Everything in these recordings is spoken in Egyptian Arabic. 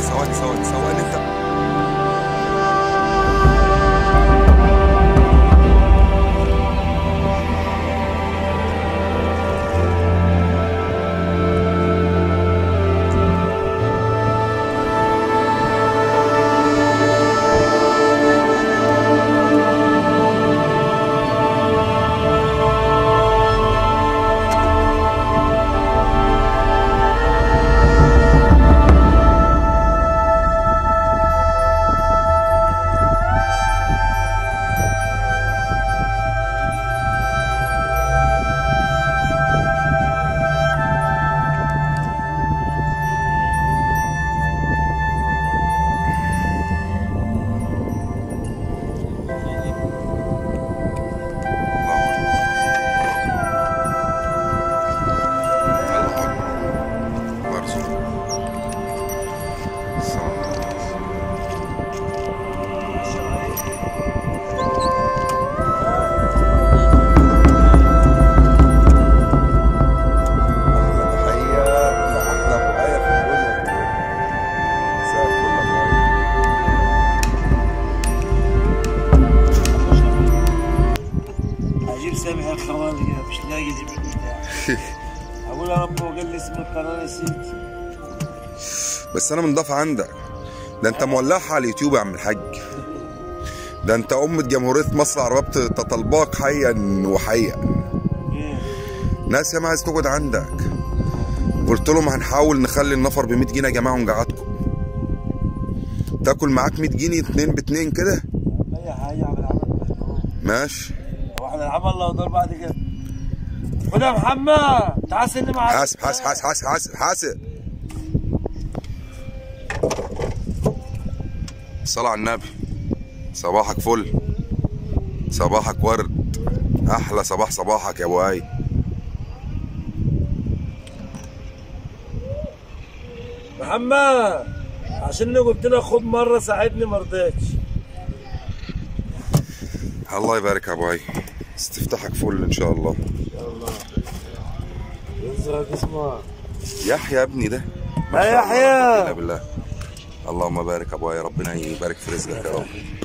ثواني ثواني ثواني انت الله اكبر مرزوق صلى الله عليه وسلم. احلى تحيه لاحلى ابو ايه في الدنيا كلها مساء الفل يا ابو آية. اجيب سامح الخوالي مش لاقي اجيب البتاع اقول يا رب وقال لي اسم القناه نسيت بس انا منضاف عندك ده انت مولعها على اليوتيوب يا عم الحاج ده انت أمة جمهورية مصر العربية تطلباك حيا وحيا ايه ناس ياما عايز تقعد عندك قلت لهم هنحاول نخلي النفر ب 100 جنيه يا جماعة ونقعدكم تاكل معاك 100 جنيه اتنين باتنين كده اي حاجه على العمل ماشي واحد العمل الله ودور بعد كده خد يا محمد تعال سلم على حاسب حاسب حاسب حاسب حاسب حاسب صلاة على النبي صباحك فل صباحك ورد احلى صباح صباحك يا ابو اي محمد عشان قلت لك خد مره ساعدني ما رضيتش الله يبارك يا ابو اي استفتحك فل ان شاء الله يلا يزرق اسمه يحيى ابني ده يا يحيى. لا بالله اللهم بارك ابو اي ربنا يبارك في رزقك يا رب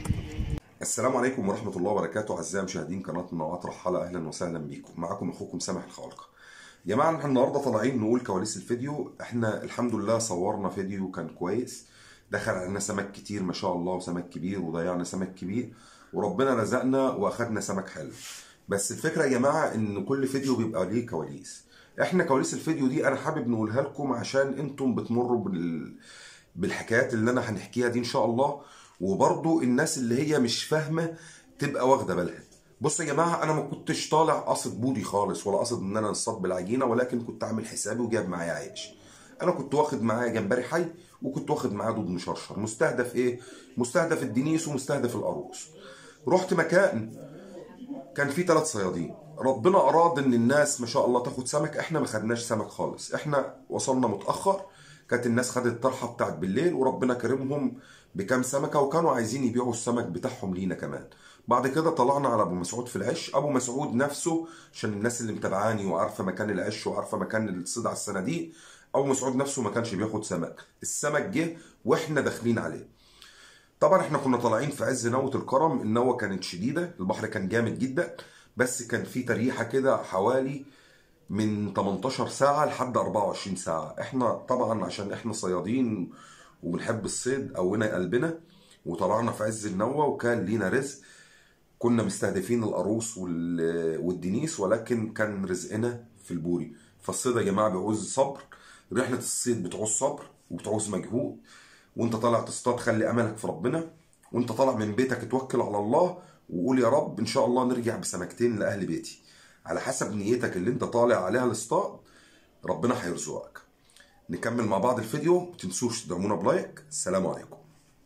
السلام عليكم ورحمة الله وبركاته أعزائي مشاهدين قناة منوعات رحالة أهلا وسهلا بيكم معكم أخوكم سامح الخالق يا جماعة احنا النهاردة طالعين نقول كواليس الفيديو احنا الحمد لله صورنا فيديو كان كويس دخل علينا سمك كتير ما شاء الله وسمك كبير وضيعنا سمك كبير وربنا رزقنا واخدنا سمك حلو بس الفكرة يا جماعة ان كل فيديو بيبقى ليه كواليس احنا كواليس الفيديو دي انا حابب نقولها لكم عشان انتم بتمروا بال... بالحكايات اللي انا هنحكيها دي ان شاء الله وبرضو الناس اللي هي مش فاهمه تبقى واخده بالها بص يا جماعه انا ما كنتش طالع قصد بودي خالص ولا قصد ان انا انصاد بالعجينه ولكن كنت عامل حسابي وجايب معايا عيش انا كنت واخد معايا جمبري حي وكنت واخد معايا دود مشرشر مستهدف ايه مستهدف الدنيس ومستهدف القاروص رحت مكان كان في ثلاث صيادين ربنا اراد ان الناس ما شاء الله تاخد سمك احنا ما خدناش سمك خالص احنا وصلنا متاخر كانت الناس خدت الطرحه بتاعت بالليل وربنا كرمهم بكام سمكه وكانوا عايزين يبيعوا السمك بتاعهم لينا كمان بعد كده طلعنا على ابو مسعود في العش ابو مسعود نفسه عشان الناس اللي متابعاني وعارفه مكان العش وعارفه مكان الصيد على الصناديق ابو مسعود نفسه ما كانش بياخد سمك السمك جه واحنا داخلين عليه طبعا احنا كنا طالعين في عز نوة الكرم النوة كانت شديدة البحر كان جامد جدا بس كان في تريحة كده حوالي من 18 ساعة لحد 24 ساعة احنا طبعا عشان احنا صيادين وبنحب الصيد قوينا قلبنا وطلعنا في عز النوة وكان لينا رزق كنا مستهدفين القاروص وال- والدنيس ولكن كان رزقنا في البوري فالصيد يا جماعة بيعوز صبر رحلة الصيد بتعوز صبر وبتعوز مجهود وانت طالع تصطاد خلي املك في ربنا وانت طالع من بيتك توكل على الله وقول يا رب ان شاء الله نرجع بسمكتين لاهل بيتي على حسب نيتك اللي انت طالع عليها الاصطاد ربنا هيرزقك نكمل مع بعض الفيديو ما تنسوش تدعمونا بلايك السلام عليكم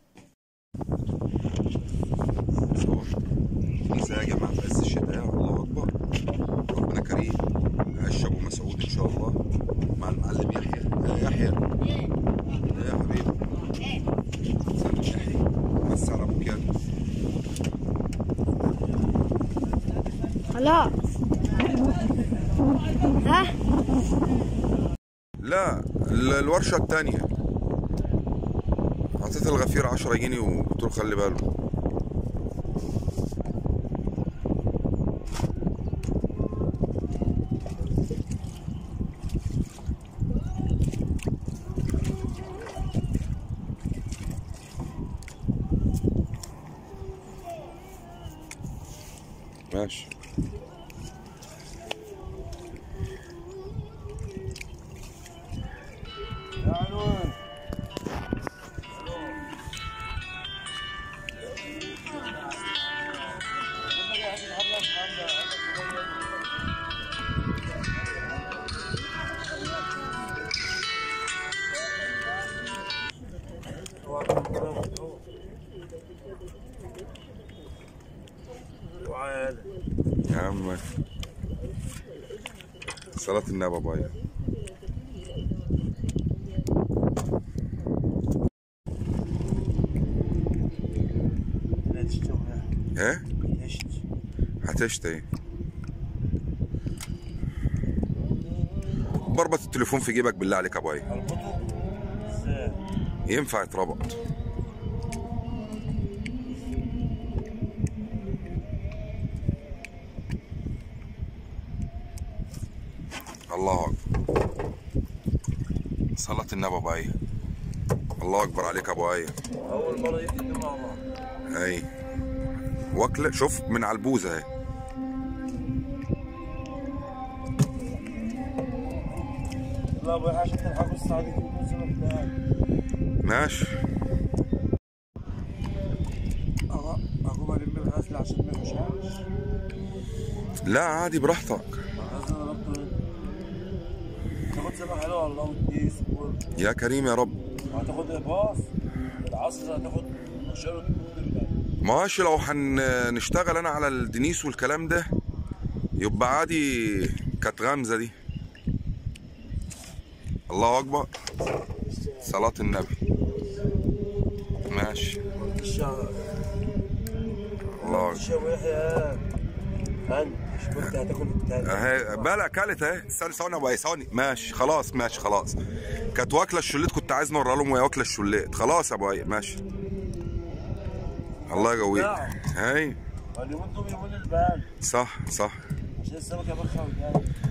ازاي يا جماعه في عز الشتاء الله اكبر ربنا كريم عش ابو مسعود ان شاء الله مع المعلم يحيى يا يحيى يا حبيبي سلام يحيى بس على ابوك يلا خلاص ها لا ال- الورشه الثانيه حطيت الغفير 10 جنيه وقلت له خلي باله ماشي يا عنوان وعاد يا عم صلاة النبي بايا لا تشتغل ايه ليش هتشتي بربط التليفون في جيبك بالله عليك يا بايا اربطه ازاي ينفع يتربط الله اكبر صلاة النبي بايا الله اكبر عليك يا ابو ايه اول مره يجي مع بعض اي واكله شوف من على البوزه اهي لا ابو عشان تلحقوا السعوديه يكون زمن بتاعك ماشي اهو اهو بلم الغزل عشان ما يحوشهاش لا عادي براحتك الغزل انا ربطه تاخد سبع حلوه والله ودي سبور يا كريم يا رب وهتاخد باص العصر هتاخد مشوار ماشي لو هنشتغل انا على الدنيس والكلام ده يبقى عادي كانت غمزه دي الله اكبر صلاة النبي ماشي الشهر الله اكبر الشهر يحيى انت مش كنت هتاخد التاني اهي بلا اكلت اهي استنى ثواني يا ابو ثواني ماشي خلاص ماشي خلاص كانت واكله الشليت كنت عايز نوريها لهم وهي واكله الشليت خلاص يا ابو أي، ماشي الله يقويك هاي اليومين دول يومين البال صح صح عشان السمكه بخه وجاي